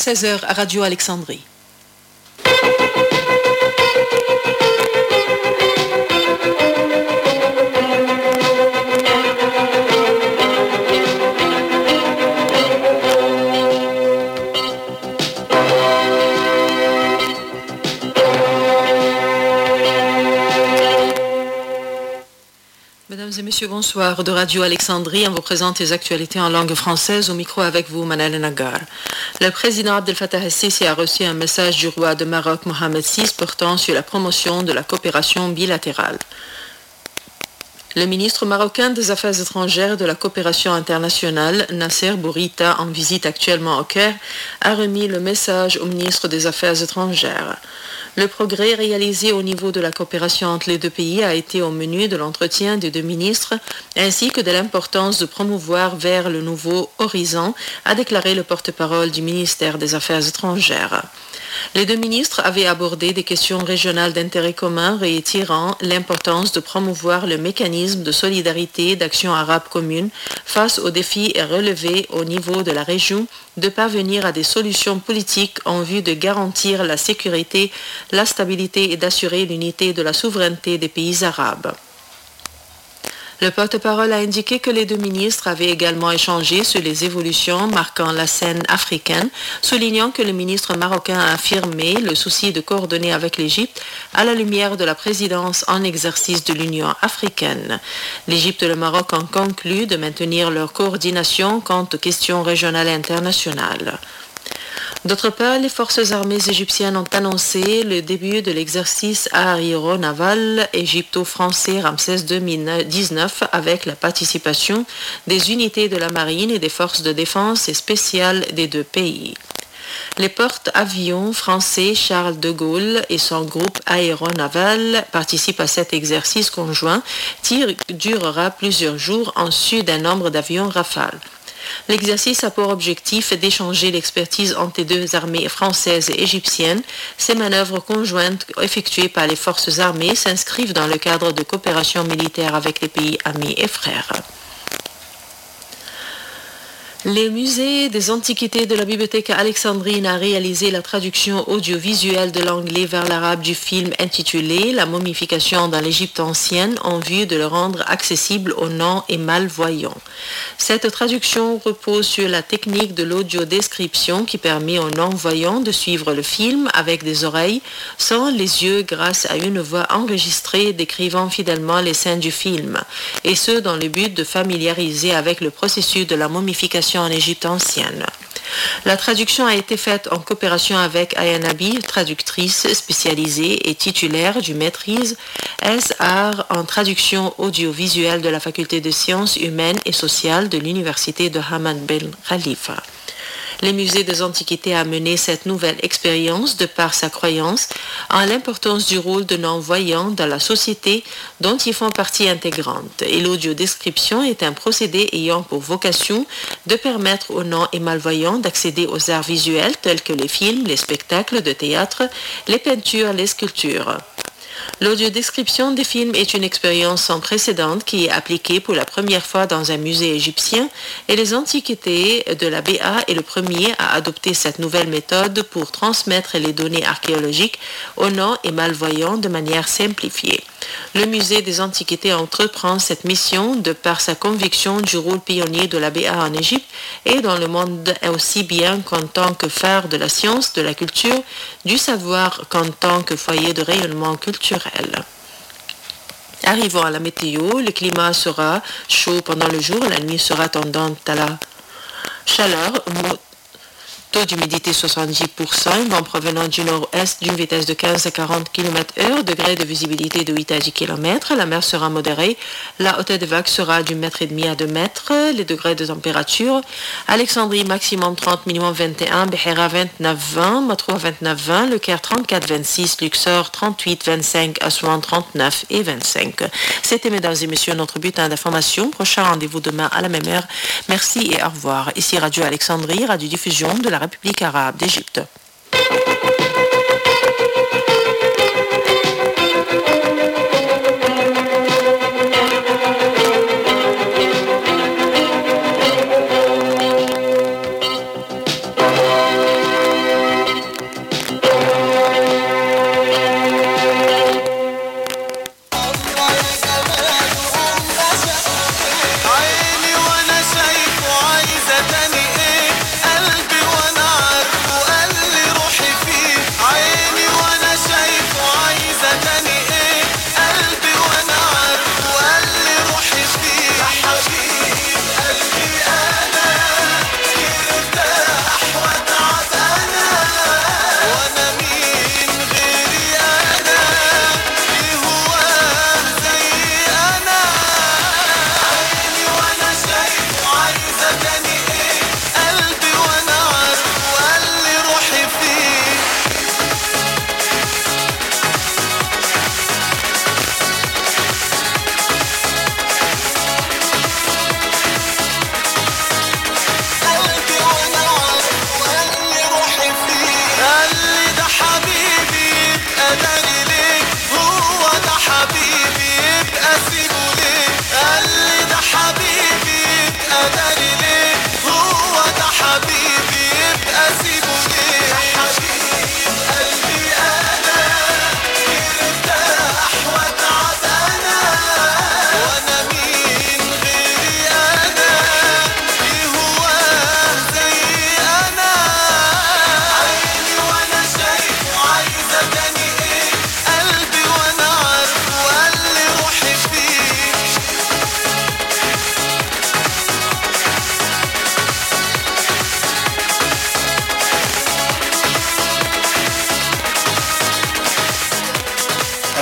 16h à Radio Alexandrie. Monsieur, bonsoir. De Radio Alexandrie, on vous présente les actualités en langue française. Au micro avec vous, Manal Nagar. Le président Abdel Fattah el a reçu un message du roi de Maroc, Mohamed VI, portant sur la promotion de la coopération bilatérale. Le ministre marocain des Affaires étrangères et de la coopération internationale, Nasser Bourita, en visite actuellement au Caire, a remis le message au ministre des Affaires étrangères. Le progrès réalisé au niveau de la coopération entre les deux pays a été au menu de l'entretien des deux ministres, ainsi que de l'importance de promouvoir vers le nouveau horizon, a déclaré le porte-parole du ministère des Affaires étrangères. Les deux ministres avaient abordé des questions régionales d'intérêt commun, réitérant l'importance de promouvoir le mécanisme de solidarité d'action arabe commune face aux défis relevés au niveau de la région, de parvenir à des solutions politiques en vue de garantir la sécurité, la stabilité et d'assurer l'unité de la souveraineté des pays arabes. Le porte-parole a indiqué que les deux ministres avaient également échangé sur les évolutions marquant la scène africaine, soulignant que le ministre marocain a affirmé le souci de coordonner avec l'Égypte à la lumière de la présidence en exercice de l'Union africaine. L'Égypte et le Maroc ont conclu de maintenir leur coordination quant aux questions régionales et internationales. D'autre part, les forces armées égyptiennes ont annoncé le début de l'exercice aéronaval égypto-français Ramsès 2019 avec la participation des unités de la marine et des forces de défense et spéciales des deux pays. Les porte-avions français Charles de Gaulle et son groupe aéronaval participent à cet exercice conjoint qui durera plusieurs jours en su d'un nombre d'avions Rafale. L'exercice a pour objectif d'échanger l'expertise entre les deux armées françaises et égyptiennes. Ces manœuvres conjointes effectuées par les forces armées s'inscrivent dans le cadre de coopération militaire avec les pays amis et frères. Les musées des antiquités de la bibliothèque alexandrine a réalisé la traduction audiovisuelle de l'anglais vers l'arabe du film intitulé La momification dans l'Égypte ancienne en vue de le rendre accessible aux non et malvoyants. Cette traduction repose sur la technique de l'audio-description qui permet aux non-voyants de suivre le film avec des oreilles sans les yeux grâce à une voix enregistrée décrivant fidèlement les scènes du film, et ce dans le but de familiariser avec le processus de la momification en Égypte ancienne. La traduction a été faite en coopération avec Ayanabi, traductrice spécialisée et titulaire du maîtrise S.R. en traduction audiovisuelle de la faculté de sciences humaines et sociales de l'université de Hamad Ben Khalifa. Les musées des Antiquités a mené cette nouvelle expérience de par sa croyance en l'importance du rôle de non-voyants dans la société dont ils font partie intégrante. Et l'audio-description est un procédé ayant pour vocation de permettre aux non et malvoyants d'accéder aux arts visuels tels que les films, les spectacles de théâtre, les peintures, les sculptures. L'audiodescription des films est une expérience sans précédent qui est appliquée pour la première fois dans un musée égyptien et les antiquités de la BA est le premier à adopter cette nouvelle méthode pour transmettre les données archéologiques aux non et malvoyants de manière simplifiée. Le musée des Antiquités entreprend cette mission de par sa conviction du rôle pionnier de la BA en Égypte et dans le monde aussi bien qu'en tant que phare de la science, de la culture, du savoir qu'en tant que foyer de rayonnement culturel. Arrivons à la météo, le climat sera chaud pendant le jour, la nuit sera tendante à la chaleur, Taux d'humidité 70%, vent provenant du nord-est d'une vitesse de 15 à 40 km h degré de visibilité de 8 à 10 km. La mer sera modérée. La hauteur des vagues sera du mètre et demi à 2 mètres. Les degrés de température. Alexandrie maximum 30, minimum 21. Behera 29, 20. Matroua 29, 20. Le Caire 34, 26. Luxor 38, 25. Assouan 39 et 25. C'était, mesdames et messieurs, notre bulletin d'information. Prochain rendez-vous demain à la même heure. Merci et au revoir. Ici Radio Alexandrie, radio diffusion de la République arabe d'Égypte.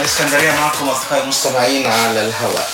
الاسكندريه معكم اصدقائي المستمعين على الهواء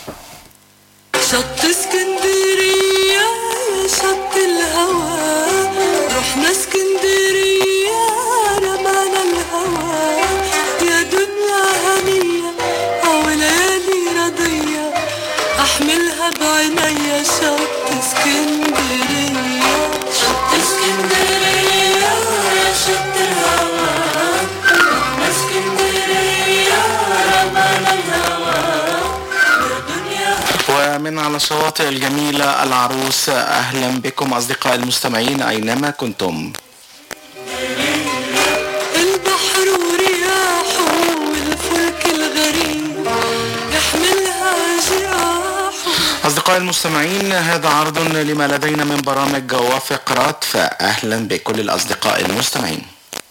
شط اسكندريه يا شط الهوى رحنا اسكندريه رمانا الهوى يا دنيا هنيه او ليالي رضيه احملها بعينيا شط اسكندريه شط اسكندريه يا شط الهوى رحنا اسكندريه رمانا الهوى يا دنيا ومن على الشواطئ الجميلة العروس أهلا بكم أصدقائي المستمعين أينما كنتم البحر ورياحه والفلك الغريب يحملها جراحه أصدقائي المستمعين هذا عرض لما لدينا من برامج وفقرات فأهلا بكل الأصدقاء المستمعين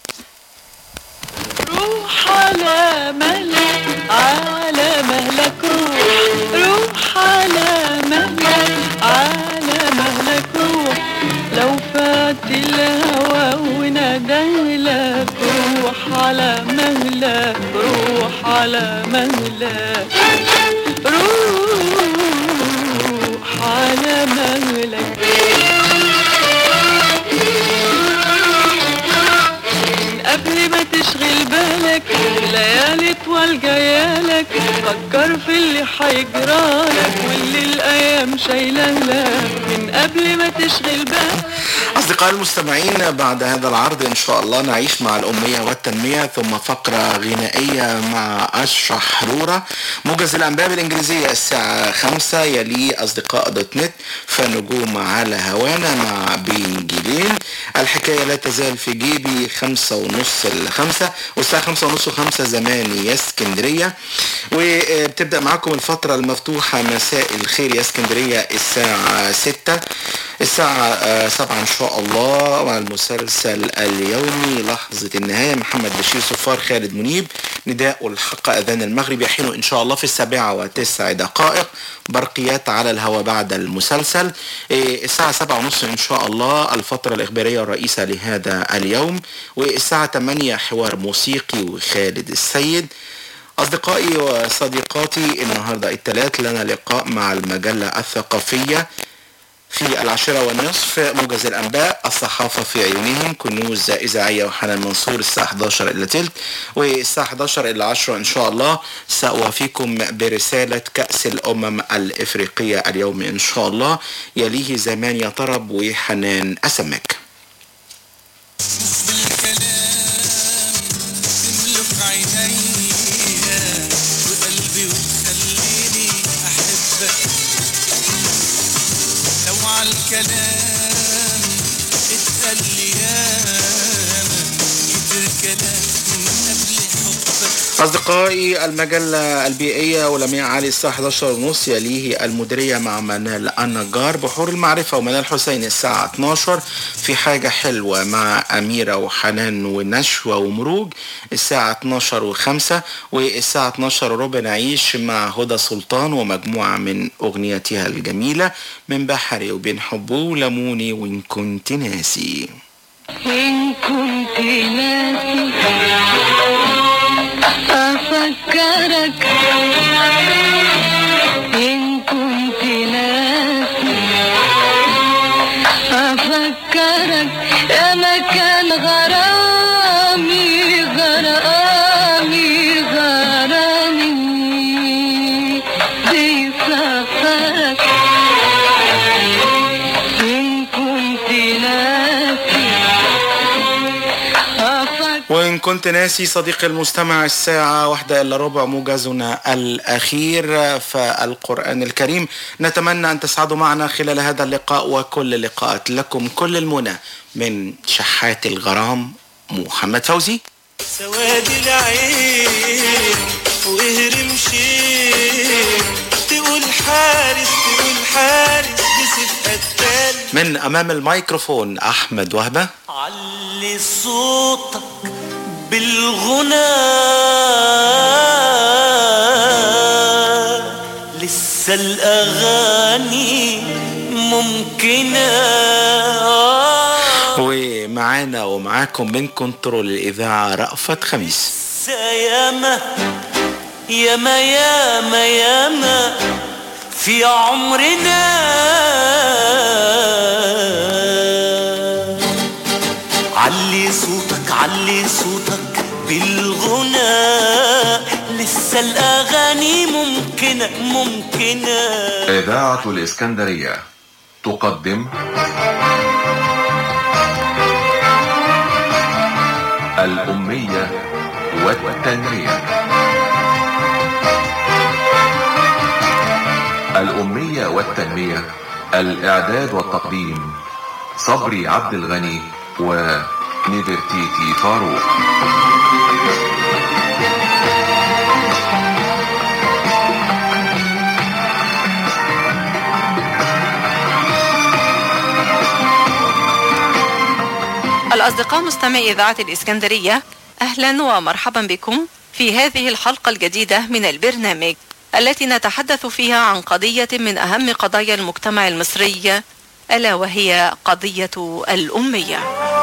روح على مهلك على مهلك روح روح على مهلك على مهلك روح لو فات الهوى ونادالك روح على مهلك روح على مهلك روح على مهلك قبل ما تشغل بالك ليالي طوال جايالك فكر في اللي حيجرالك واللي الايام شايله لك من قبل ما تشغل بالك أصدقائي المستمعين بعد هذا العرض إن شاء الله نعيش مع الأمية والتنمية ثم فقرة غنائية مع أشرح حرورة موجز الأنباء بالإنجليزية الساعة خمسة يلي أصدقاء دوت نت فنجوم على هوانا مع بنجيلين الحكاية لا تزال في جيبي خمسة ونص الخمسة والساعة خمسة ونص وخمسة زماني يا اسكندرية وبتبدأ معاكم الفترة المفتوحة مساء الخير يا اسكندرية الساعة ستة الساعة آه، سبعة إن شاء الله مع المسلسل اليومي لحظة النهاية محمد بشير صفار خالد منيب نداء الحق أذان المغرب يحين إن شاء الله في السابعة وتسع دقائق برقيات على الهواء بعد المسلسل إيه، الساعة سبعة ونص إن شاء الله الفترة الإخبارية الرئيسة لهذا اليوم والساعة 8 حوار موسيقي وخالد السيد أصدقائي وصديقاتي النهاردة الثلاث لنا لقاء مع المجلة الثقافية في العاشرة والنصف موجز الأنباء الصحافة في عيونهم كنوز إذاعية وحنان منصور الساعة 11 إلا تلت والساعة 11 إلا 10 إن شاء الله سأوافيكم برسالة كأس الأمم الإفريقية اليوم إن شاء الله يليه زمان يا طرب وحنان أسمك تملك عيني وقلبي وتخليني احبك لو على الكلام اتقال لي ياما كتير كلام من قبل حبك أصدقائي المجلة البيئية ولميع علي الساعة 11 ونص يليه المديرية مع منال النجار بحور المعرفة ومنال حسين الساعة 12 في حاجة حلوة مع أميرة وحنان ونشوى ومروج الساعة 12 و5 والساعة 12 وربع نعيش مع هدى سلطان ومجموعة من أغنيتها الجميلة من بحري وبين حبه لموني وإن كنت ناسي إن كنت ناسي أفكرك إن كنت ناسي أفكرك يا مكان غرامي غرامي غرامي بيفكرك إن كنت ناسي أفكرك وإن كنت ناسي صديقي المستمع الساعة واحدة إلا ربع موجزنا الأخير فالقرآن الكريم نتمنى أن تسعدوا معنا خلال هذا اللقاء وكل لقاءات لكم كل المنى من شحات الغرام محمد فوزي سواد العين وقهر مشيت تقول حارس تقول حارس بسيف قتال من أمام الميكروفون أحمد وهبة علي صوتك بالغنى لسه الأغاني ممكنة ومعانا ومعاكم من كنترول الإذاعة رأفت خميس سيامة ياما ياما ياما في عمرنا علي صوتك علي صوتك بالغنى لسه الأغاني ممكنة ممكنة إذاعة الإسكندرية تقدم الأمية والتنمية الأمية والتنمية الإعداد والتقديم صبري عبد الغني ونيفرتيتي فاروق الأصدقاء مستمعي إذاعة الإسكندرية أهلا ومرحبا بكم في هذه الحلقة الجديدة من البرنامج التي نتحدث فيها عن قضية من أهم قضايا المجتمع المصري ألا وهي قضية الأمية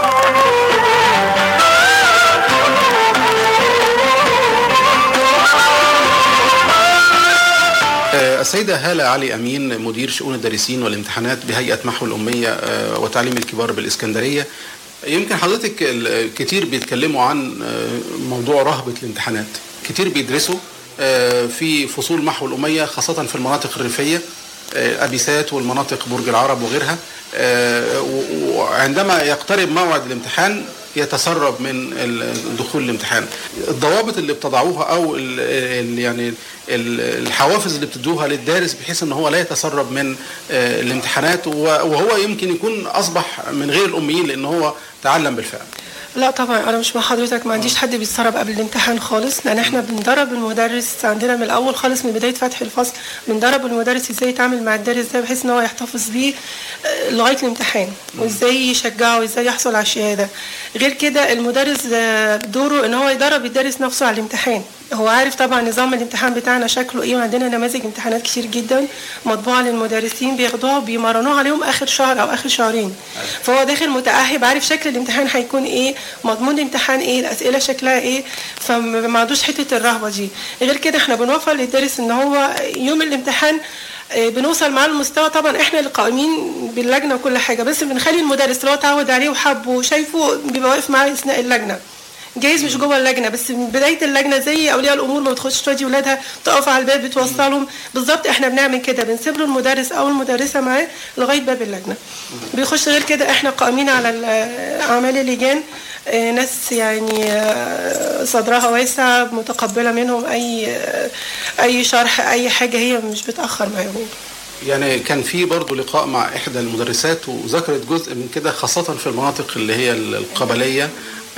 آه، السيدة هالة علي أمين مدير شؤون الدارسين والامتحانات بهيئة محو الأمية آه، وتعليم الكبار بالإسكندرية يمكن حضرتك ال- كتير بيتكلموا عن آه، موضوع رهبة الامتحانات كتير بيدرسوا آه، في فصول محو الأمية خاصة في المناطق الريفية آه، أبيسات والمناطق برج العرب وغيرها آه، و- وعندما يقترب موعد الامتحان يتسرب من ال- دخول الامتحان الضوابط اللي بتضعوها او ال ال يعني ال- الحوافز اللي بتدوها للدارس بحيث ان هو لا يتسرب من آه، الامتحانات و- وهو يمكن يكون اصبح من غير الاميين لان هو تعلم بالفعل لا طبعا انا مش مع حضرتك ما عنديش حد بيتسرب قبل الامتحان خالص لان احنا بندرب المدرس عندنا من الاول خالص من بدايه فتح الفصل بندرب المدرس ازاي يتعامل مع الدارس ده بحيث ان هو يحتفظ بيه آه، لغايه الامتحان وازاي يشجعه وازاي يحصل على الشهاده غير كده المدرس آه، دوره ان هو يدرب الدارس نفسه على الامتحان هو عارف طبعا نظام الامتحان بتاعنا شكله ايه وعندنا نماذج امتحانات كتير جدا مطبوعه للمدرسين بياخدوها وبيمرنوها عليهم اخر شهر او اخر شهرين فهو داخل متاهب عارف شكل الامتحان هيكون ايه مضمون الامتحان ايه الاسئله شكلها ايه فما عندوش حته الرهبه دي غير كده احنا بنوفر للدارس ان هو يوم الامتحان آه، بنوصل معاه لمستوى طبعا احنا اللي قائمين باللجنه وكل حاجه بس بنخلي المدرس اللي هو اتعود عليه وحبه وشايفه بيبقى واقف معاه اثناء اللجنه جايز مش جوه اللجنه بس من بدايه اللجنه زي اولياء الامور ما بتخش تودي ولادها تقف على الباب بتوصلهم بالظبط احنا بنعمل كده بنسيب له المدرس او المدرسه معاه لغايه باب اللجنه بيخش غير كده احنا قائمين على ال- اعمال اللجان آه، ناس يعني آه، صدرها واسع متقبله منهم اي آه، اي شرح اي حاجه هي مش بتاخر معاهم يعني كان في برضه لقاء مع احدى المدرسات وذكرت جزء من كده خاصه في المناطق اللي هي القبليه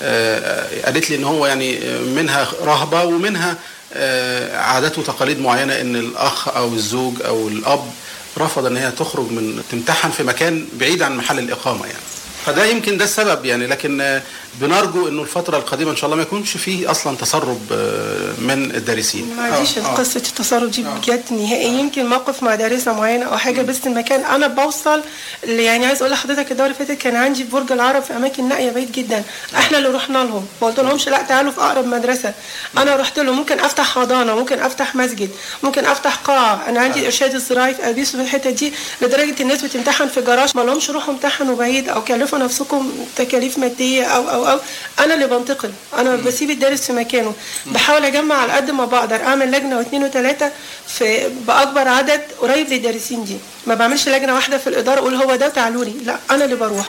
آه، قالت لي ان هو يعني منها رهبه ومنها آه، عادات وتقاليد معينه ان الاخ او الزوج او الاب رفض ان هي تخرج من تمتحن في مكان بعيد عن محل الاقامه يعني فده يمكن ده السبب يعني لكن آه، بنرجو انه الفتره القادمه ان شاء الله ما يكونش فيه اصلا تسرب آه، من الدارسين ما عنديش آه، آه. قصه التصرف دي بجد نهائي يمكن موقف مع دارسه معينه او حاجه بس المكان انا بوصل اللي يعني عايز اقول لحضرتك الدوره اللي فاتت كان عندي في برج العرب في اماكن نائيه بعيد جدا احنا اللي رحنا لهم ما قلت لهمش لا تعالوا في اقرب مدرسه انا رحت لهم ممكن افتح حضانه ممكن افتح مسجد ممكن افتح قاعه انا عندي الارشاد الزراعي في ابيس في الحته دي لدرجه الناس بتمتحن في جراج ما لهمش روحوا امتحنوا بعيد او كلفوا نفسكم تكاليف ماديه او او او انا اللي بنتقل انا بسيب الدارس في مكانه بحاول اجمع على قد ما بقدر اعمل لجنه واثنين وثلاثه في باكبر عدد قريب للدارسين دي ما بعملش لجنه واحده في الاداره اقول هو ده تعالوا لي لا انا اللي بروح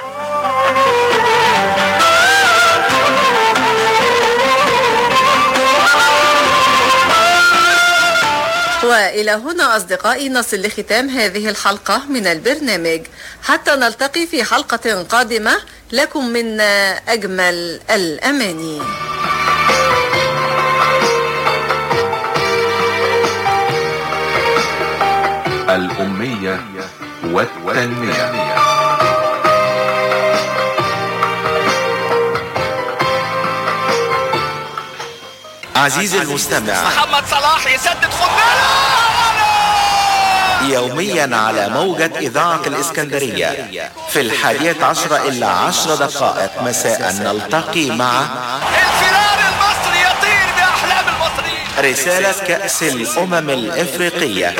وإلى هنا أصدقائي نصل لختام هذه الحلقة من البرنامج حتى نلتقي في حلقة قادمة لكم من أجمل الأماني الأمية والتنمية عزيزي المستمع محمد صلاح يسدد خد يوميا على موجة إذاعة الإسكندرية في الحادية عشرة إلا عشر دقائق مساء نلتقي مع الفرار المصري يطير بأحلام المصريين رسالة كأس الأمم الإفريقية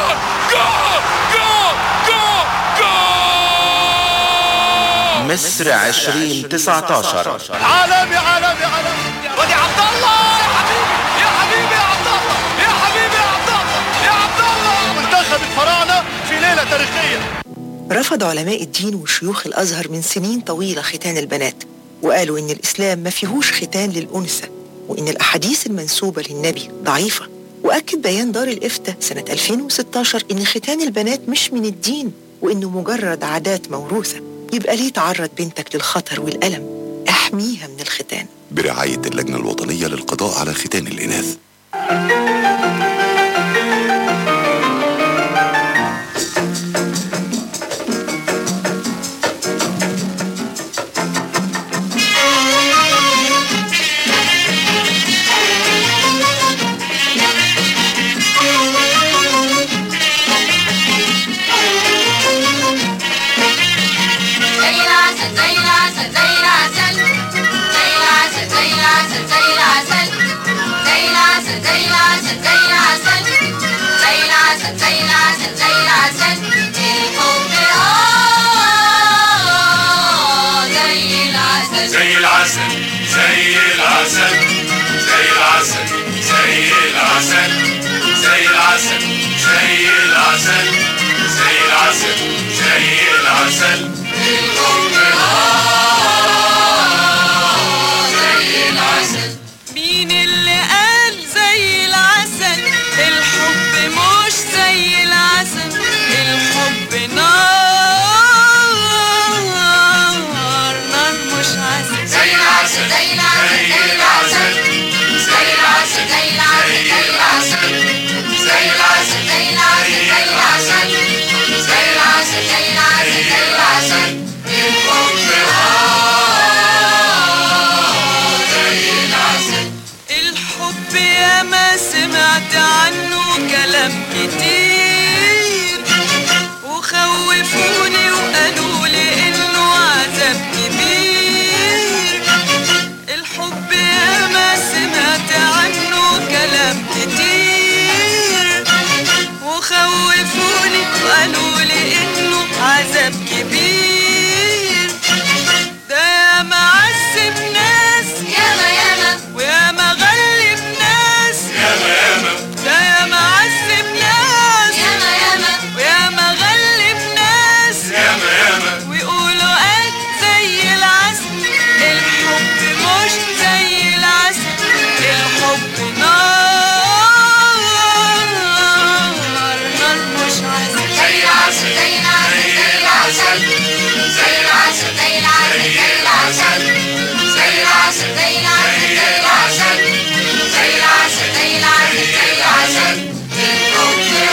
مصر 2019 عالمي عالمي عالمي ودي عبد الله يا حبيبي يا حبيبي يا عبد الله يا حبيبي يا عبد الله يا عبد الله منتخب الفراعنه في ليله تاريخيه رفض علماء الدين وشيوخ الأزهر من سنين طويلة ختان البنات وقالوا إن الإسلام ما فيهوش ختان للأنثى وإن الأحاديث المنسوبة للنبي ضعيفة وأكد بيان دار الإفتاء سنة 2016 إن ختان البنات مش من الدين وإنه مجرد عادات موروثة يبقى ليه تعرض بنتك للخطر والألم احميها من الختان برعاية اللجنة الوطنية للقضاء على ختان الإناث زي العسل زي العسل زي العسل زي العسل زي العسل زي العسل زي العسل زي العسل زي العسل زي العسل زي العسل زي العسل الحب اه زي العسل زي العسل زي العسل زي العسل زي العسل زي العسل زي العسل زي العسل زي العسل الحب آه زي العسل مين اللي قال زي العسل الحب مش زي العسل الحب نار نار مش عسل زي العسل زي العسل زي العسل زي العسل زي العسل زي العسل زي العسل زي العسل زي العسل زي العسل زي العسل الحب آه زي العسل الحب يا ما سمعت عنه كلام كتير وخوفوني وقالوا لي انه عذاب كبير الحب يا ما سمعت عنه كلام كتير وخوفوني وقالوا لي انه عذاب كبير ده يا معذب ناس ياما ياما ويا ما غلب ناس ياما ياما ده يا معذب ناس ياما ياما ويا ما غلب ناس ياما ياما ويقولوا ايه زي العسل الحب مش زي العسل الحب نار نار مش عسل زي العسل زي العسل زي العسل زي العسل زي العسل زي العسل زي العسل زي العسل زي العسل زي العسل الحب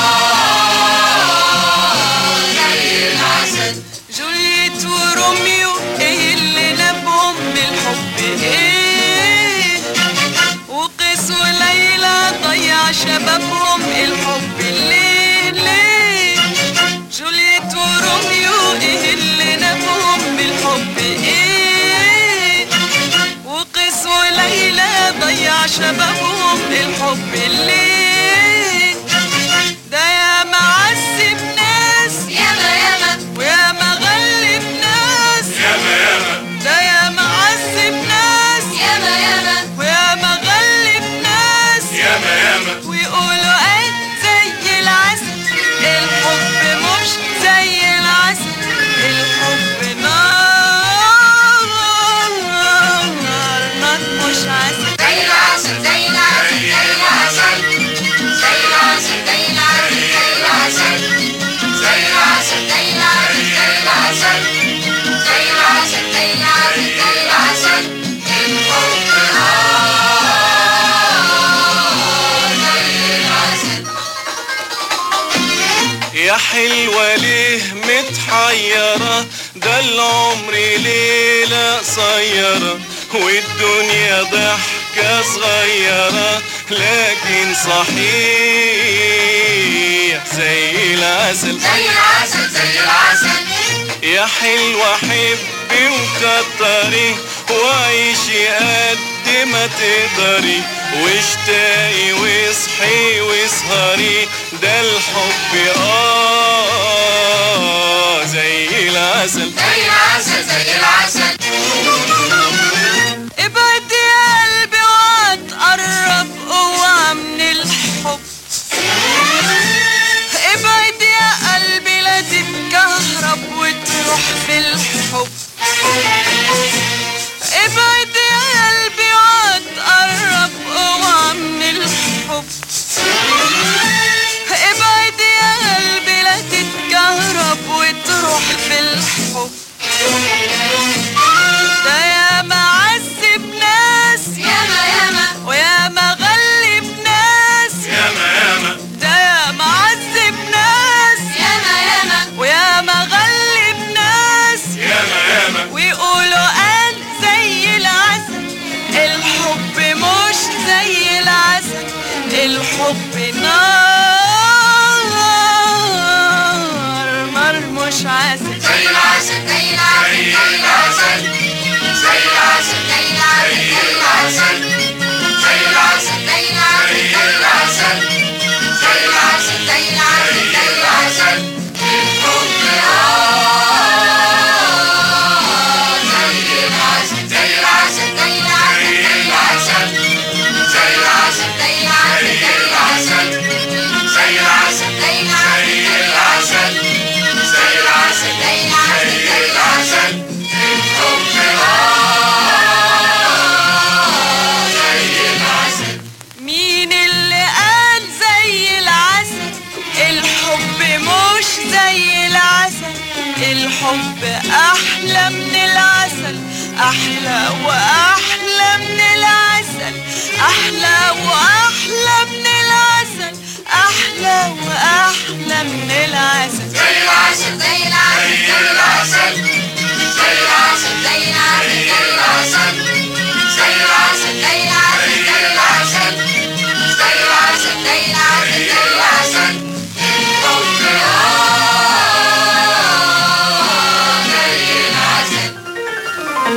آه زي العسل جوليت وروميو ايه اللي نبهم بالحب ايه وقيس وليلى ضيع شبابهم الحب ليه ليه جوليت وروميو ايه اللي نبهم بالحب ايه وقيس وليلى ضيع شبابهم الحب ليه ده يا معذب ناس ياما ياما ويا ما غلب ناس ياما ياما ده يا معذب ناس ياما ياما ويا ما غلب ناس ياما ياما ويقولوا ايه زي العسل الحب مش زي العسل الحب نار نار نار مش عسل زي العسل زي العسل زي العسل زي العسل زي العسل زي العسل زي العسل زي العسل زي العسل زي العسل زي العسل الحب آه زي العسل يا حلوة ليه متحيرة ده العمر ليلة قصيرة والدنيا ضحكة صغيرة لكن صحيح زي العسل زي العسل زي العسل يا حلوة حبي وكتري وعيشي قد ما تقدري واشتاقي واصحي واسهري ده الحب اه زي العسل زي العسل زي العسل ابعد يا قلبي واتقرب اوعى من الحب ابعد يا قلبي لا تتكهرب وتروح في الحب ابعد يا قلبي واتقرب اوعى من الحب ابعد يا قلبي لا تتكهرب وتروح في الحب ده يا معذب ناس ياما ياما ويا مغلب ناس ياما ياما ده يا معذب ناس ياما ياما ويا مغلب ناس ياما ياما ويقولوا قال زي العسل الحب مش زي العسل الحب نار نار مش عسل زي العسل زي العسل زي العسل زي العسل زي العسل زي العسل زي العسل زي العسل زي العسل زي العسل زي العسل الحب آه زي العسل زي العسل زي العسل زي العسل زي العسل زي العسل زي العسل زي العسل زي العسل زي العسل زي العسل زي العسل الحب آه زي العسل مين اللي قال زي العسل الحب مش زي العسل الحب احلى من العسل احلى واحلى من العسل احلى واحلى من العسل احلى واحلى من العسل زي العسل زي العسل زي العسل زي العسل زي العسل زي العسل زي العسل زي العسل زي العسل زي العسل زي العسل الحب آه زي العسل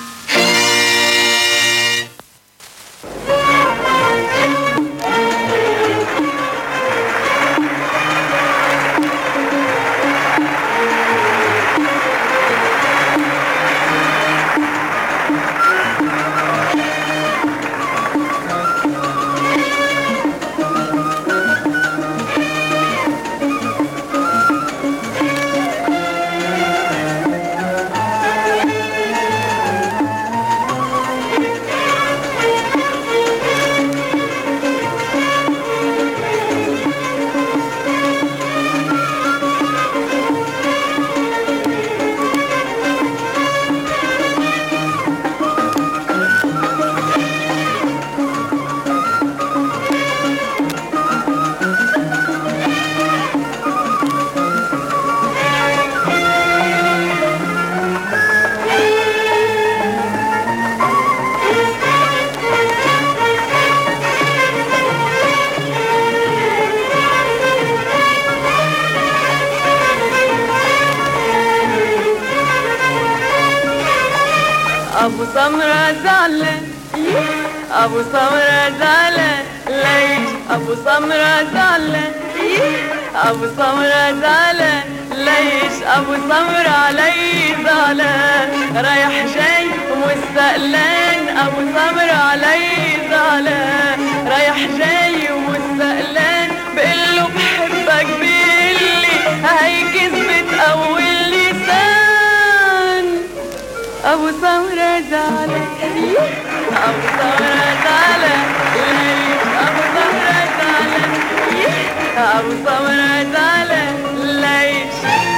ابو سمرة زعلان ابو سمرة زعلان ليش ابو سمرة زعلان ابو سمرة زعلان ليش ابو سمرة علي زعلان رايح جاي ومستقلان ابو سمرة علي زعلان رايح جاي ومستقلان بقله بحبك بيقلي هاي كذبة اول لسان ابو سمرة زعلان ابو سمرة زعلان ليش ابو سمرة زعلان ابو سمرة زعلان ليش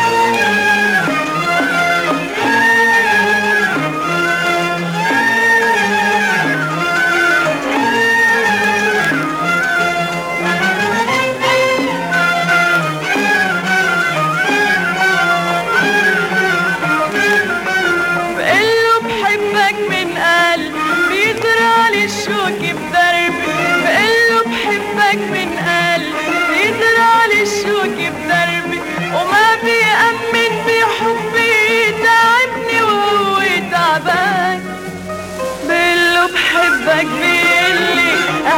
بقله بحبك من قلب بيزرع لي الشوك بدربي بقله بحبك من قلب بيزرع لي الشوك بدربي وما بيأمن بحبي تعبني وهو تعبان بقله بحبك بيقلي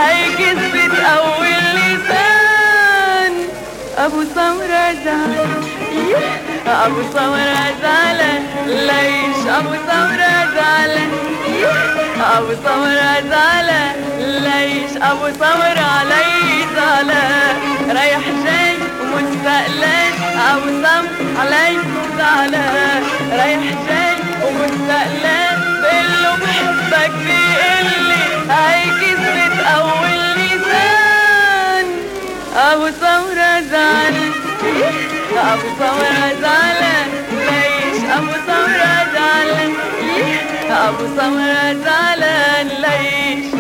ابو سمرة زعل إيه، ابو سمرة زعل ليش ابو سمرة زعل إيه، ابو سمرة زعل ليش ابو سمرة ليش زعل رايح جاي ومستقلق ابو سمر علي زعل رايح جاي ومستقلق بقله بحبك بيقلي هاي كذبة اول لسان ابو سمرة زعل ابو سمرة زعل ليش ابو سمرة زعل ابو سمرة زعل ليش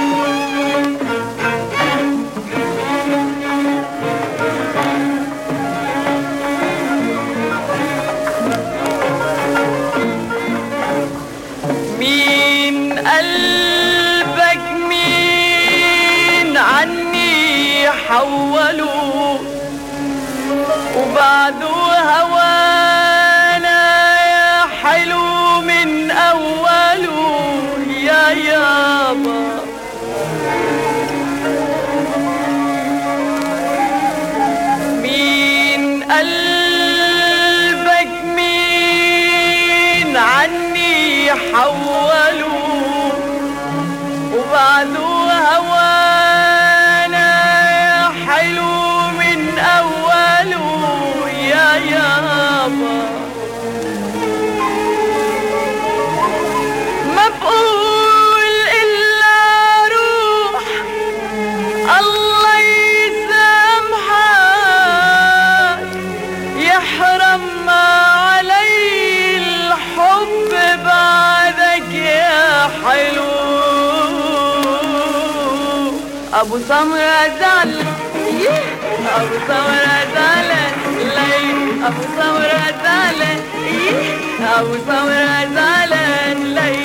مين قلبك مين عني حولوا وبعده هوانا يا حلو من أوله يا يابا مين قلبك مين عني حولوا وبعده هوانا يا حلو من أوله يا يابا ما بقول إلا روح الله يسامحك يحرم ما علي الحب بعدك يا حلو ابو سمرة زعل يه، ابو سمرة زعل لي ابو سمرة زعل يه، ابو سمرة زعل لي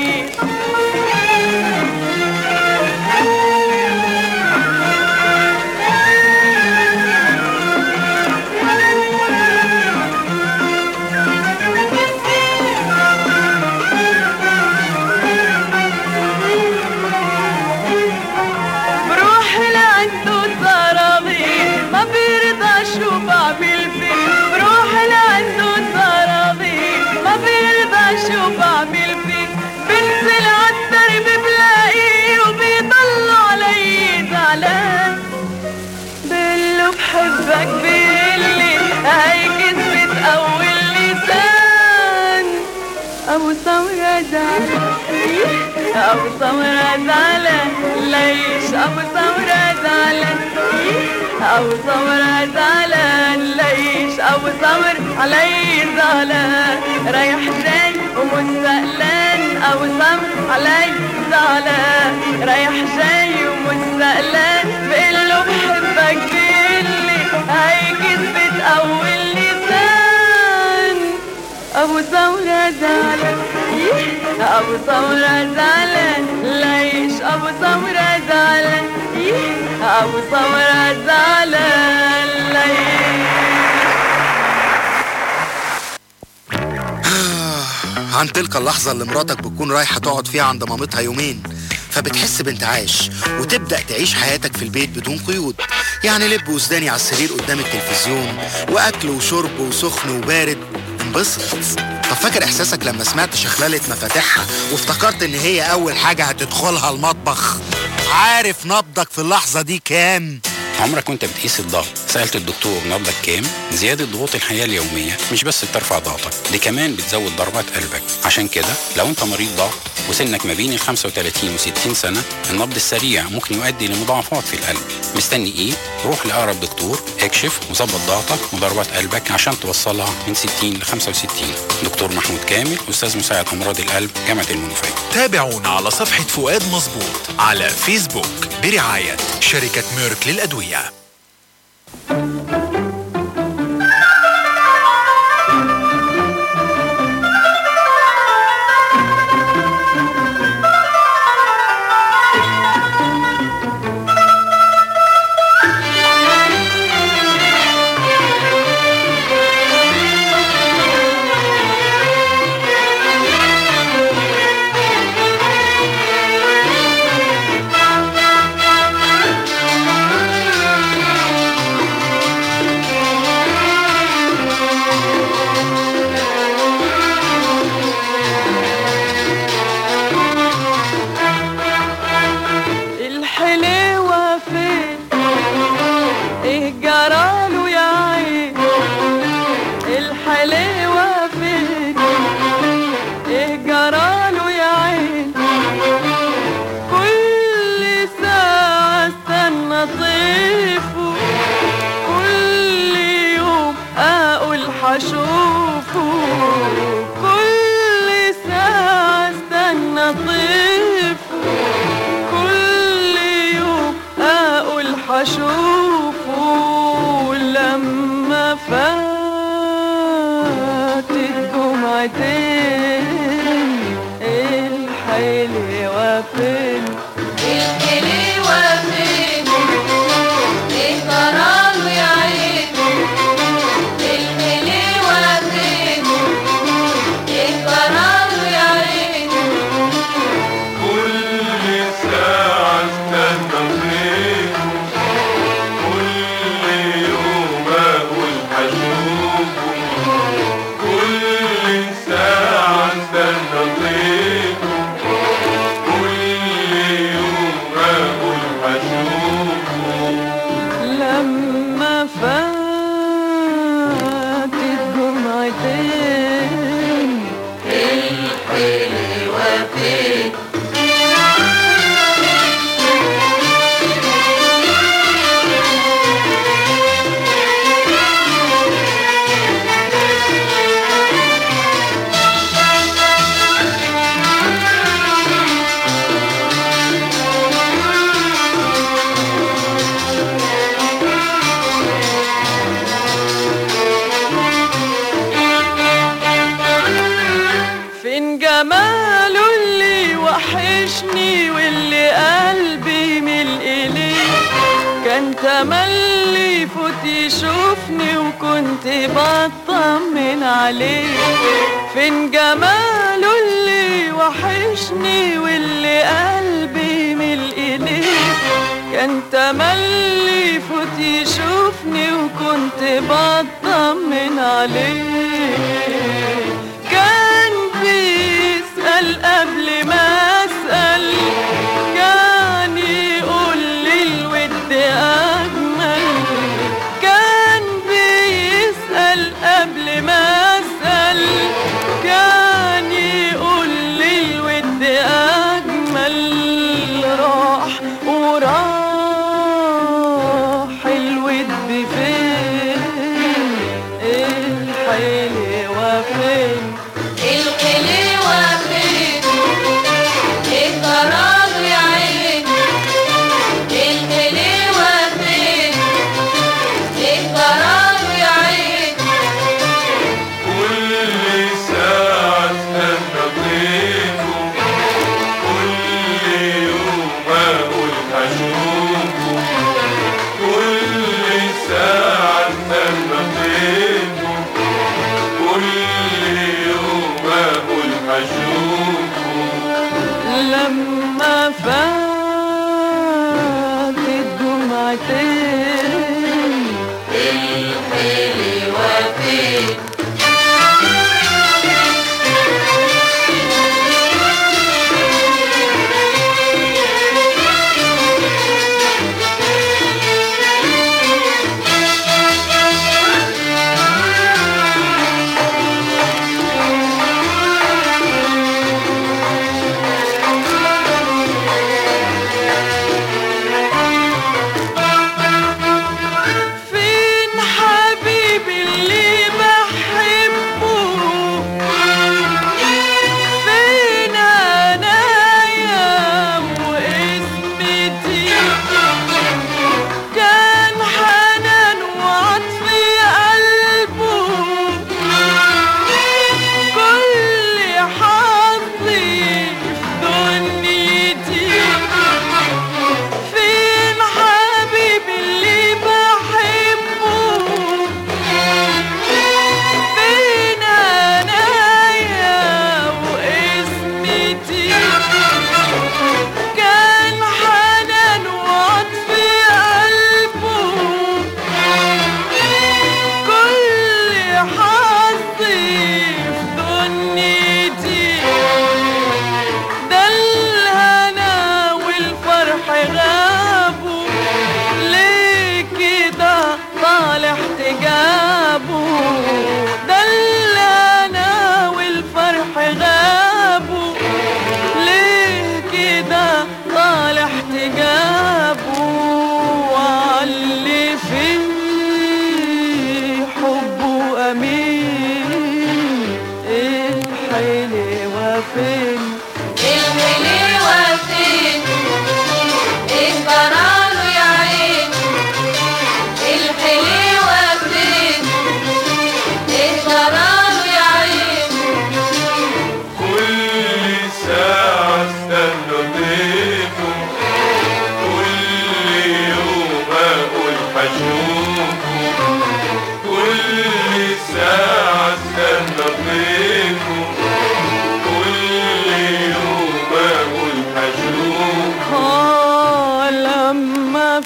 بروح لعنده صراغير ما بيرضى شو بعمل فيه بروح لعنده صراغير ما بيرضى شو بعمل فيه بنزل عالدرب بلاقيه وبيضل علي زعلان بقله بحبك بيقلي هاي كذبة أول لسان أبو سمرة زعل أبو سمرة زعل ليش أبو سمرة زعل أبو سمرة زعل ليش أبو سمر علي زعل رايح جاي ومستقلان أبو سمر علي زعل رايح جاي ومستقلان بقله بحبك بيقلي هاي كذبة أول لسان أبو سمرة زعلان إيه، أبو سمرة زعلان ليش أبو سمرة زعلان إيه، أبو سمرة زعلان ليش عن تلك اللحظة اللي مراتك بتكون رايحة تقعد فيها عند مامتها يومين فبتحس بانتعاش وتبدأ تعيش حياتك في البيت بدون قيود يعني لب وسداني على السرير قدام التلفزيون وأكل وشرب وسخن وبارد انبسط طب فاكر إحساسك لما سمعت شخللة مفاتيحها وافتكرت إن هي أول حاجة هتدخلها المطبخ عارف نبضك في اللحظة دي كام؟ عمرك وانت بتقيس الضغط سألت الدكتور نبضك كام؟ زيادة ضغوط الحياة اليومية مش بس بترفع ضغطك دي كمان بتزود ضربات قلبك عشان كده لو انت مريض ضغط وسنك ما بين ال 35 و 60 سنة النبض السريع ممكن يؤدي لمضاعفات في القلب مستني ايه؟ روح لأقرب دكتور اكشف وظبط ضغطك وضربات قلبك عشان توصلها من 60 ل 65 دكتور محمود كامل أستاذ مساعد أمراض القلب جامعة المنوفية تابعونا على صفحة فؤاد مظبوط على فيسبوك برعاية شركة ميرك للأدوية اشوفه لما فاتت جمعتين الحلوة فين الحلوة فين ايه جراله يا عين الحلوة فين ايه جراله يا عين كل ساعة استنى طريقه كل يوم أقول هشوفه كل ساعة استنى طريقه كل يوم أقول هشوفه لما فاتت جمعتين الحلوة فين فين جماله اللي وحشني واللي قلبي مل إليه كان تملي فوت يشوفني وكنت بطمن عليه فين جماله اللي وحشني واللي قلبي مل إليه كان تملي فوت يشوفني وكنت بطمن عليه كان بيسأل قبل ما أسأل كان يقول لي الود أجمل كان بيسأل قبل ما أسأل كان يقول لي الود أجمل راح وراح الود فين الحلوة فين الحلوة فين ايه جراله يا عين الحلوة فين ايه جراله يا عين كل ساعة استنى طريقه كل يوم أقول هشوفه كل ساعة استنى طريقه كل يوم أقول هشوفه لما فاتت جمعتين الحلوة فين فين حبيبي اللي بحبه فين عنايا واسمتي كان حنان وعطف قلبه كل حظي في دنيتي فين حبيبي اللي بحبه فين عنايا واسمتي كان حنان وعطف قلبه كل حظي في دنيتي ده الهنا والفرح غابوا ليه كده طالع احتجابه ده الهنا والفرح غابوا ليه كده طالع احتجابه وعلي فيه حبه امين الحلوة فين الحلوة فين ايه جراله يا عين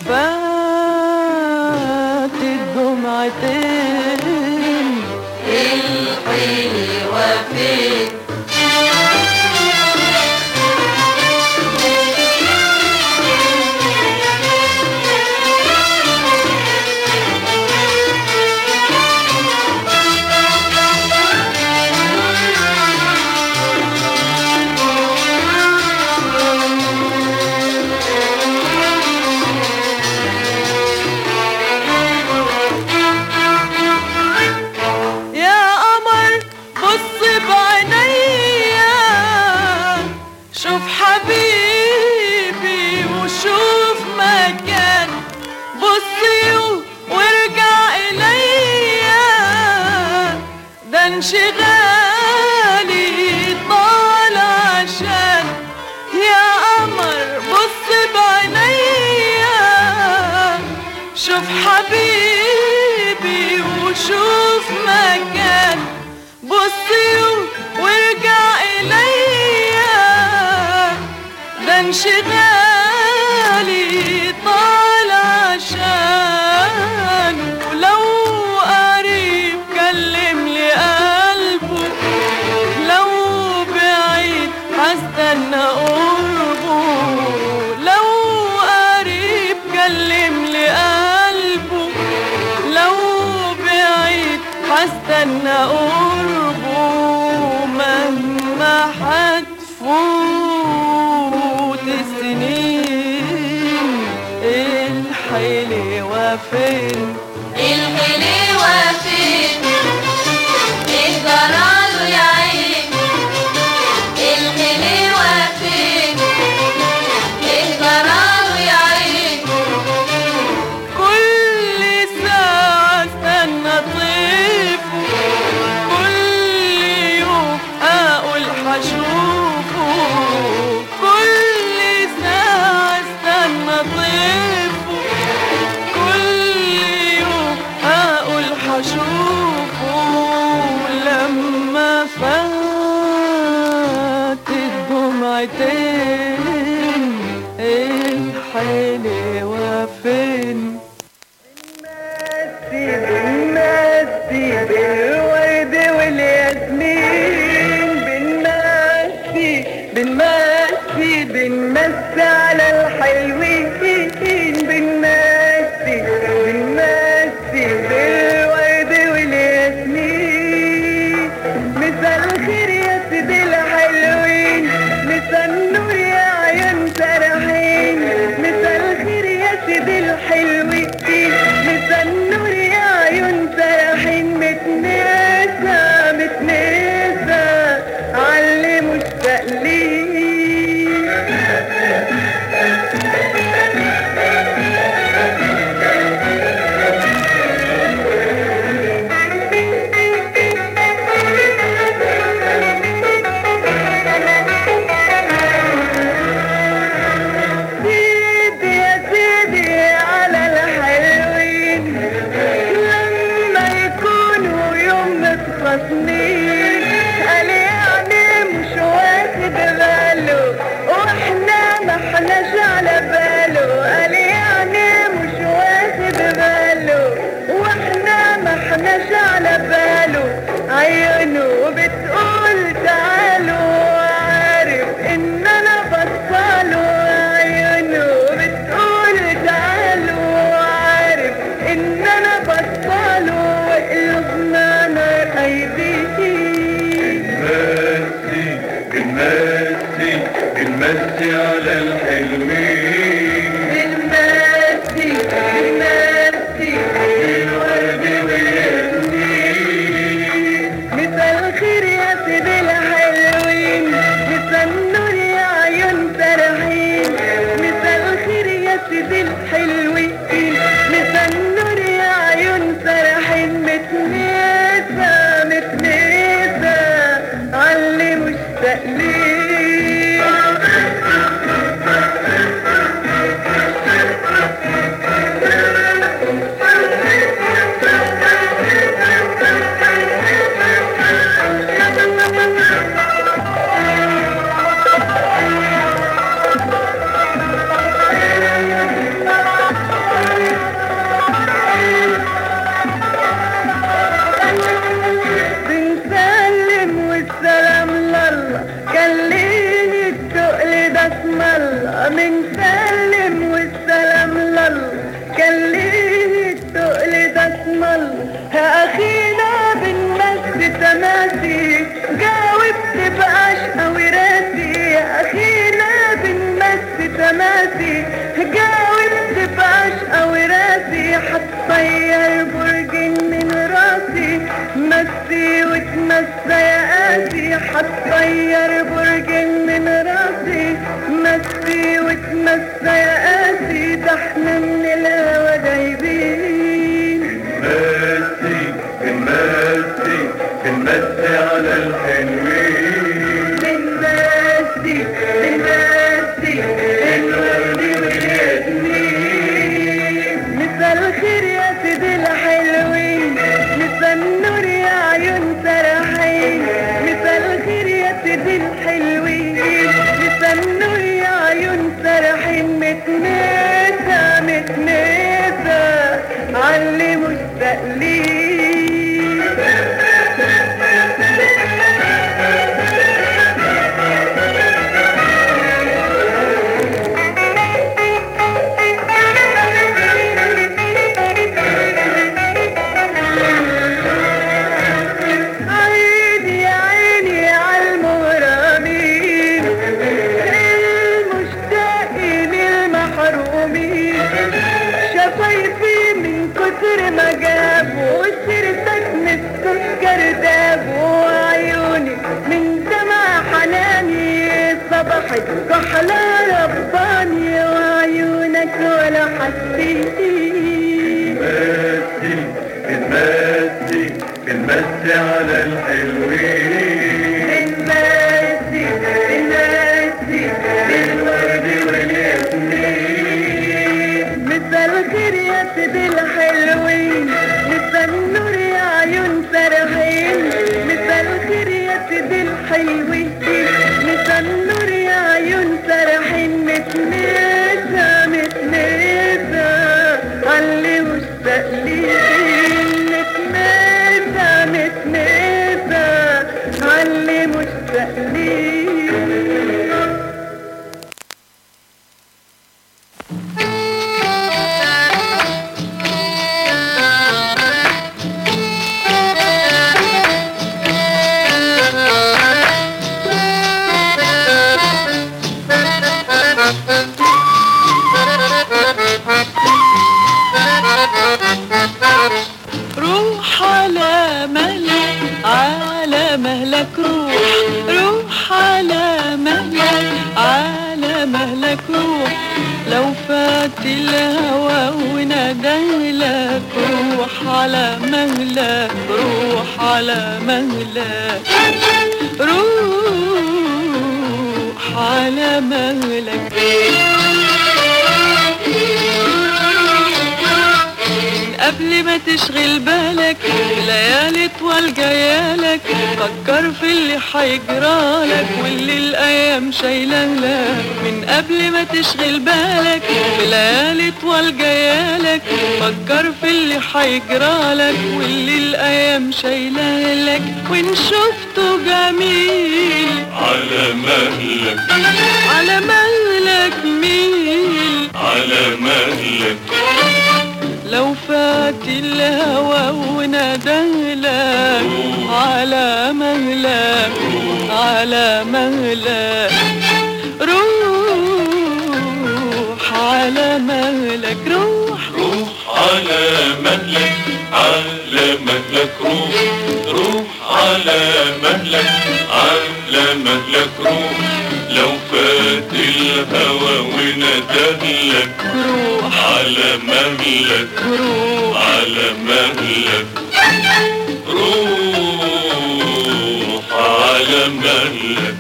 فاتت جمعتين الحلوة فين يا قمر بص بعينيا شوف حبيبي وشوف مكان بصي وارجع إليا ده انشغالي طال عشان يا قمر بص بعينيا شوف حبيبي وشوف مكان بصي وارجع إليا ده انشغالي طال عشان لو قريب كلم لي قلبه لو بعيد هستنى قربه لو قريب كلم لي قلبه لو بعيد هستنى قربه مهما هتفوت السنين الحلوة فين الحلوة فين ايه جراله يا عين الحلوة فين ايه جراله يا عين كل ساعة استنى طيفه كل يوم أقول حشوفه كل ساعة استنى طيفه كل يوم أقول حشوفه لما فاتت جمعتين الحلوة فين بنمسي بالورد والياسمين بنمسي بنمسي بنمسي على الحلوين بنمسي بنمسي بالورد والياسمين مساء الخير يا سيدي الحلوين مساء النور يا عيون سرحين مساء الخير يا سيدي الحلوين مساء النور يا عيون سرحين متنسى متنسى علي مشتاق سيدي يا سيدي على الحلوين لما يكونوا يوم متخاصمين قال يعني مش واخد باله واحنا ما احناش على باله قال يعني مش واخد باله واحنا ما احناش على باله عيونه بتقول تعالوا عارف ان انا بصاله عيونه بتقول تعالوا عارف ان انا بصاله وقلبنا نار ايديه بنمسي بنمسي على الحلوين بنمسي بنمسي بالورد والياسمين مساء الخير يا سيدي الحلوين مساء النور يا عيون سرحين مساء الخير يا سيدي الحلوين مساء النور يا عيون سرحين متنسى متنسى علي مشتاق ليه نسلم والسلام لله كان ليه التقل ده اسمل ها اخينا بنمس تماسي جاوب تبقاش وراسي يا اخينا بنمس تماسي جاوب تبقاش وراسي حتطير برج من راسي مسي وتمسى يا قاسي حتطير برج من راسي مسي وتمسى يا قاسي ده احنا من الهوا دايبين بنمسي بنمسي بنمسي على الحلوين بنمسي بنمسي الورد والياسمين مساء الخير يا سيدي الحلوين مساء النور يا عيون سرحين مساء الخير يا سيدي الحلوين مساء النور يا عيون سرحين متنسى متنسى علي عيني يا عيني عالمغرمين المشتاقين المحرومين شفايفي من كتر ما جابوا سيرتك من السكر دابوا عيوني من دمع حناني صبحت كحلة رباني وعيونك ولا حسيت بنمسي بنمسي بنمسي على الحلوين بنمسي بنمسي بالورد والياسمين مساء الخير يا سيدي الحلوين مساء النور يا عيون سرحين مساء الخير يا سيدي الحلوين مساء النور يا عيون سرحين متنسى متنسى علي مشتاقين متنسى متنسى علي مشتاقين روح على مهلك على مهلك روح روح على مهلك على مهلك روح لو فات الهوى وناديلك روح على مهلك روح على مهلك روح على مهلك قبل ما تشغل بالك ليالي طوال جايالك فكر في اللي حيجرالك واللي الايام شايلالك من قبل ما تشغل بالك في ليالي طوال جايالك فكر في اللي حيجرالك واللي الايام شايلالك وان شفته جميل على مهلك على مهلك ميل على مهلك لو فات الهوى ونادهلك على مهلك على مهلك روح على مهلك روح روح على مهلك على مهلك روح روح على مهلك على مهلك روح لو فات الهوى وندهلك روح على مهلك روح على مهلك روح على مهلك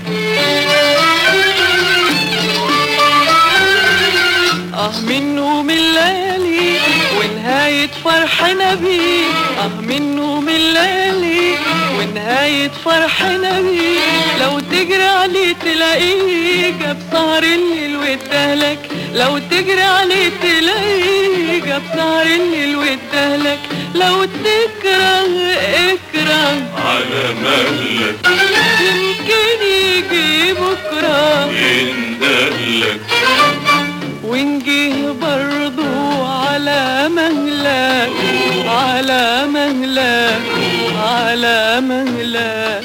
اه منه من ليالي ونهاية فرحنا بيه اه منه من ليالي ونهاية فرحنا بيه لو تجري عليه تلاقيه جاب سهر الليل وادهلك لو تجري عليه تلاقيه جاب سهر الليل وادهلك لو تكره اكره على مهلك يمكن يجي بكره يندهلك ونجيه برضو على مهلك على مهلك على مهلك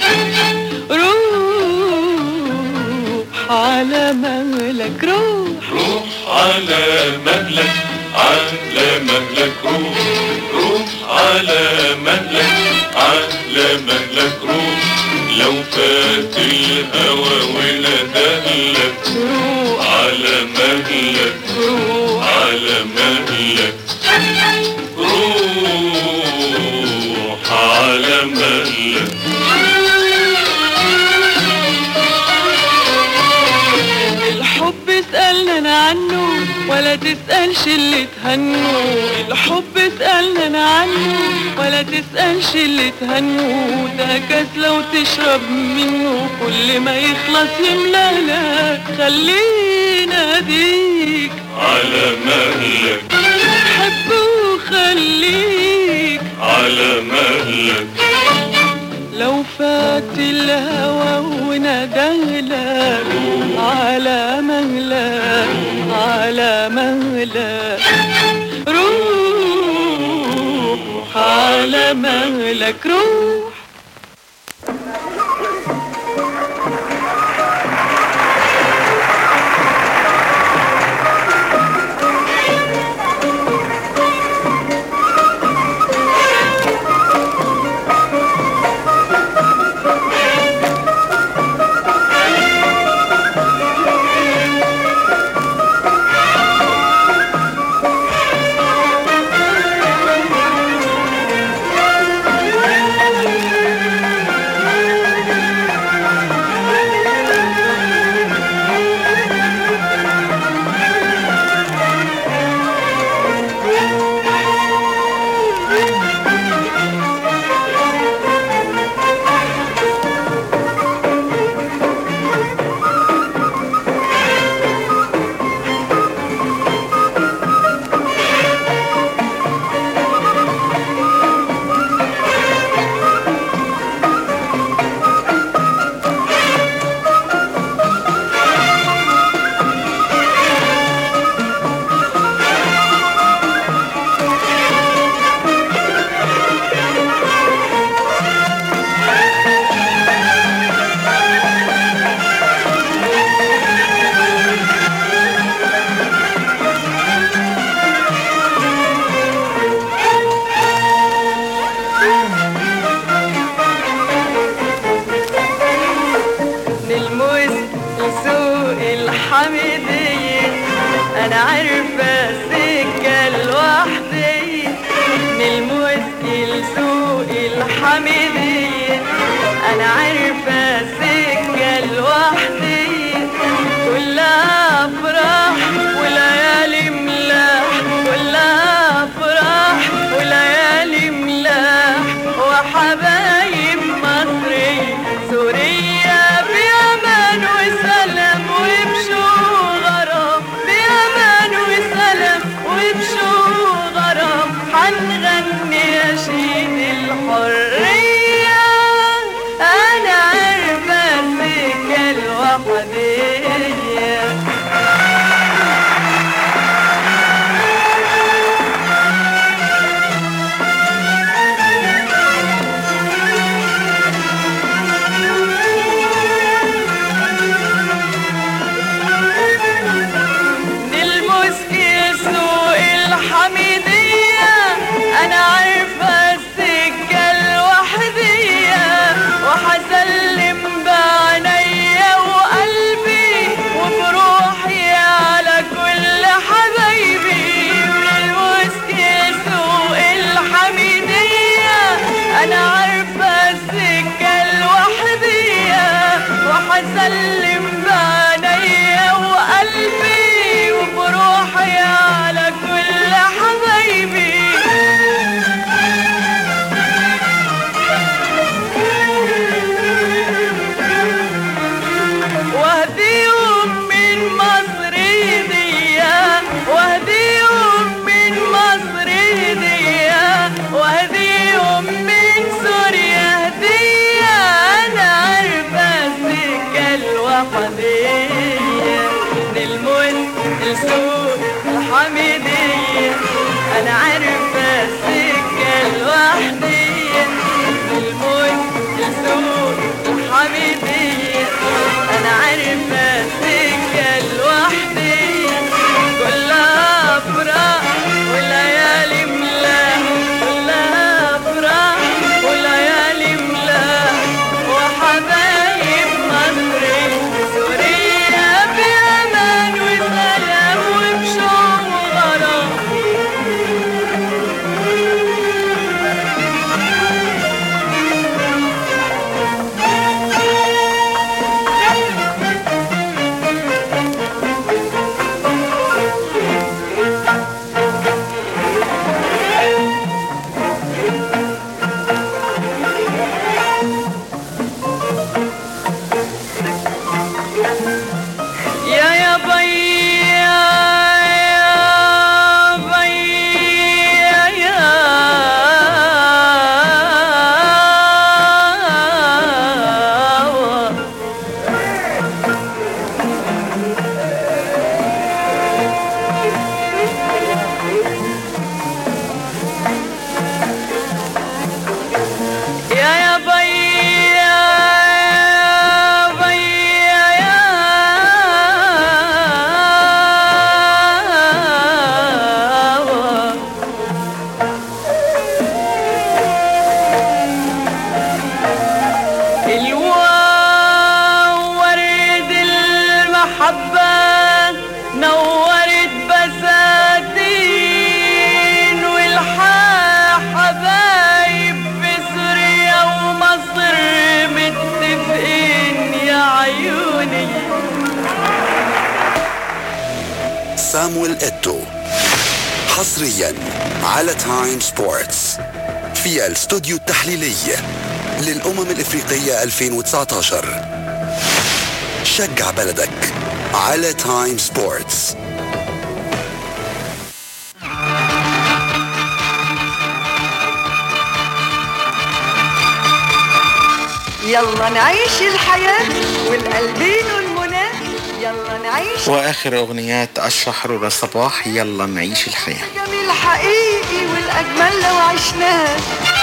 روح على مهلك روح روح على مهلك على مهلك روح روح على مهلك على مهلك روح لو فات الهوى وندهلك روح على مهلك روح على مهلك روح على مهلك الحب اسألنا أنا عنه ولا تسألش اللي تهنوا الحب اسألنا أنا عنه ولا تسألش اللي تهنوا ده كاس لو تشرب منه كل ما يخلص يملى لك خلينا ديك على مهلك حب وخليك على مهلك لو فات الهوى وندهلك على مهلك على مهلك روح على مهلك روح نلمس لسوق الحميدية أنا عارفة السكة لوحدي نلمس لسوق الحميدية أنا عارفة السكة لوحدي كلها أفراح وليالي ملاح كلها أفراح وليالي ملاح وحبايب مصري سوريا بأمان وسلام وبشو غرام بأمان وسلام الحميدية أنا عارفة السكة لوحدي الموت يسوق الحميدية أنا عارفة السكة لوحدي كلها أفراح وليالي ملاح كلها أفراح وليالي ملاح وحبايب مصر سوريا بأمان وسلام وبشوق وغرام يا يا بي يا يا بي يا يا يا يا بي يا يا بي يا يا الواو ورد المحبة نورت بساتين والحا حبايب في سوريا ومصر متفقين يا عيوني سامويل إتو حصريا على تايم سبورتس في الاستوديو التحليلي للأمم الإفريقية 2019 شجع بلدك على تايم سبورتس يلا نعيش الحياة والقلبين والمنى يلا نعيش واخر اغنيات اشرح رورا صباح يلا نعيش الحياه الجميل حقيقي والأجمل لو عشناه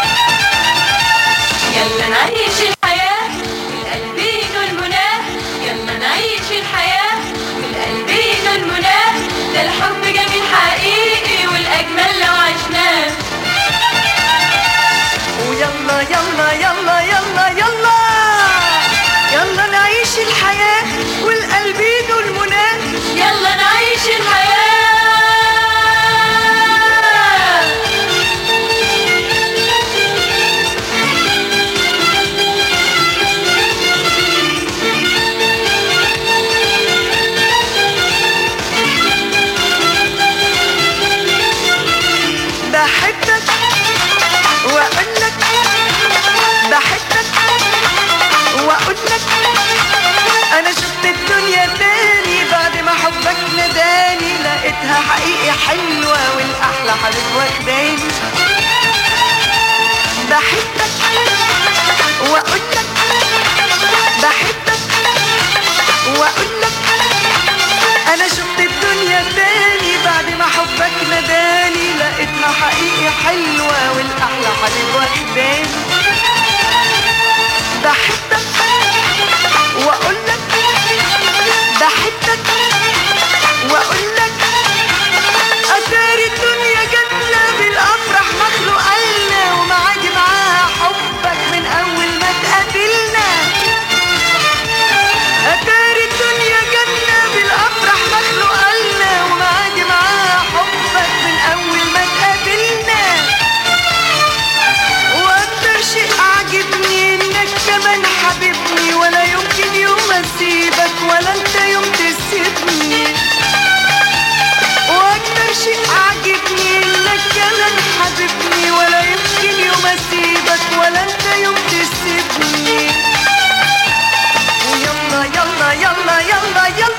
يلا نعيش الحياة بالقلبين والمنى يلا نعيش الحياة بالقلبين والمنى ده الحب جميل حقيقي والأجمل لو عشناه ويلا يلا يلا يلا يلا يلا نعيش الحياة والقلبين والمنى يلا نعيش الحياة بحبك واقول لك بحبك واقول لك انا شفت الدنيا تاني بعد ما حبك نداني لقيتها حقيقي حلوة والاحلى حبيب واخداني بحبك واقول لك بحبك واقول لك انا شفت الدنيا تاني بعد ما حبك نداني لقيتها حقيقي حلوة والاحلى حبيب واخداني بحبك واقول لك بحبك واقول لك اتاري الدنيا جنة بالافراح مخلوقة لنا ومعادي معاها حبك من اول ما اتقابلنا اتاري الدنيا جنة بالافراح مخلوقة لنا ومعادي معاها حبك من اول ما اتقابلنا واكتر شيء عاجبني انك كمان حبيبني ولا يمكن يوم اسيبك ولا انت يوم تسيبني واكتر شيء عاجبني انك كمان حبيبني ولا يمكن يوم اسيبك ولا انت يوم تسيبني ويلا يلا يلا يلا يلا